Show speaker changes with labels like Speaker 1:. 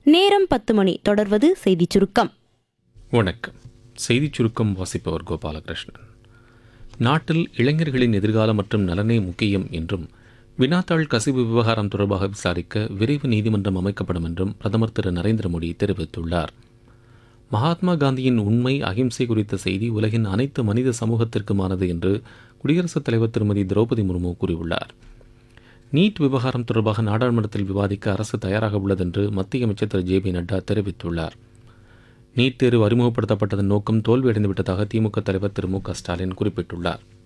Speaker 1: நேரம் பத்து மணி தொடர்வது செய்திச் சுருக்கம்
Speaker 2: வணக்கம் செய்திச் சுருக்கம் வாசிப்பவர் கோபாலகிருஷ்ணன் நாட்டில் இளைஞர்களின் எதிர்காலம் மற்றும் நலனே முக்கியம் என்றும் வினாத்தாள் கசிவு விவகாரம் தொடர்பாக விசாரிக்க விரைவு நீதிமன்றம் அமைக்கப்படும் என்றும் பிரதமர் திரு நரேந்திர மோடி தெரிவித்துள்ளார் மகாத்மா காந்தியின் உண்மை அகிம்சை குறித்த செய்தி உலகின் அனைத்து மனித சமூகத்திற்குமானது என்று குடியரசுத் தலைவர் திருமதி திரௌபதி முர்மு கூறியுள்ளார் நீட் விவகாரம் தொடர்பாக நாடாளுமன்றத்தில் விவாதிக்க அரசு தயாராக உள்ளது என்று மத்திய அமைச்சர் திரு ஜே பி நட்டா தெரிவித்துள்ளார் நீட் தேர்வு அறிமுகப்படுத்தப்பட்டதன் நோக்கம் தோல்வியடைந்துவிட்டதாக திமுக தலைவர் திரு மு க ஸ்டாலின் குறிப்பிட்டுள்ளார்